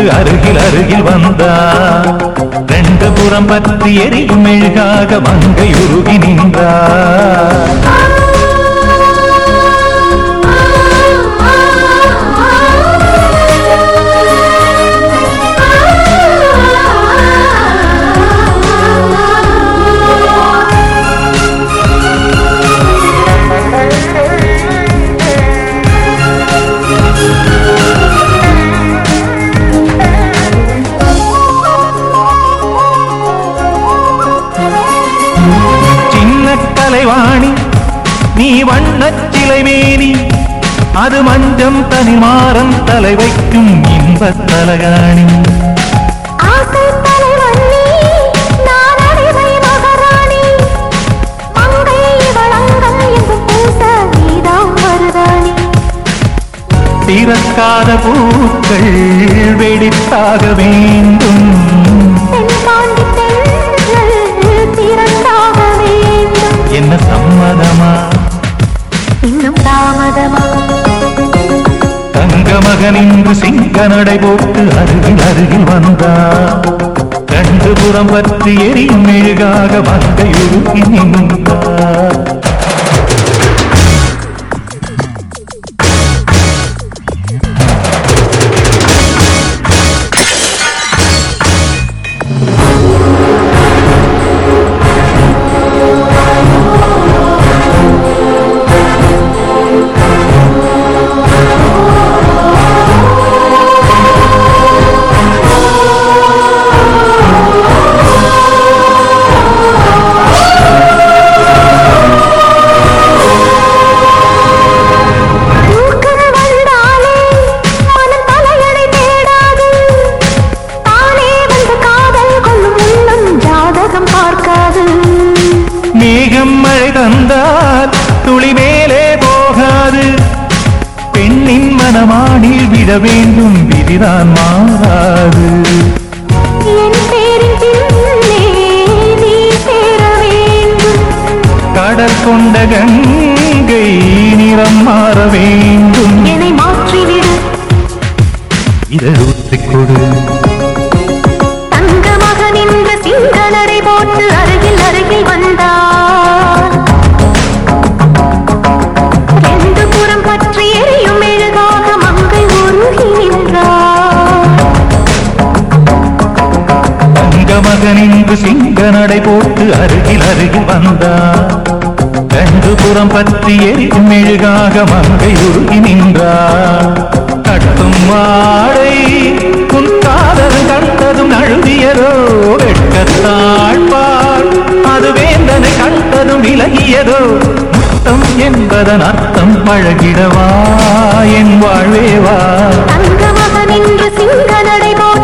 போட்டு அருகில் அருகில் வந்தா ரெண்டு புறம் பற்றி எரியும் மெழுகாக மங்கை உருகி நின்றா சின்ன கலைவாணி நீ வண்ணச் சிலை மேனி அது மஞ்சம் தனிமாறன் தலை வைக்கும் இன்பத் தலகாணி ஆசை தலைவன்னி, நான் அடிமை மகாராணி. மங்கை வளங்கள் எங்கும் பூச நீதான் மருதாணி. திறக்காத பூக்கள் வெடித்தாக வேண்டும் தென்பாண்டி தென்றல் திரண்டாக வேண்டும். என்ன சம்மதமா இன்னும் தாமதமா தங்க மகன் இன்று சிங்க நடை போட்டு அருகில் அருகில் வந்தா ரெண்டு புறம் பற்றி எரியும் மெழுகாக மங்கை உருகி நின்றா பூக்கள் வந்தாலே மனம் தலையணை தேடாது. தானே வந்து காதல் கொள்ளும் உள்ளம் ஜாதகம் பார்க்காது மேகம் மழை தந்தால் துளி மேலே போகாது பெண்ணின் மனமானில் விட வேண்டும் விதிதான் மாறாது என் பேரின் பின்னே நீ சேர வேண்டும் கடல் கொண்ட கங்கை நிறம் மாற வேண்டும் என்னை மாற்றிவிடு இதை ஊற்றிக் கொடு தங்க மகன் என்ற சிங்க நடை போட்டு அருகில் அருகில் வந்தார் ரெண்டு புறம் பற்றி எரியும் மெழுகாக மங்கை உருகி நின்றார் தங்க மகன் இன்று சிங்க நடை போட்டு அருகில் அருகில் வந்தா ரெண்டு புறம் பற்றி எரியும் மெழுகாக மங்கை உருகி நின்றா கட்டும் மாடை உன் காதல் கண்டதும் நழுவியதோ வெட்கத்தாழ்பார் அது வேந்தனை கண்டதும் விலகியதோ முத்தம் என்பதன் அர்த்தம் பழகிடவா என் வாழ்வேவா தங்க மகன் என்று சிங்க நடை போட்டு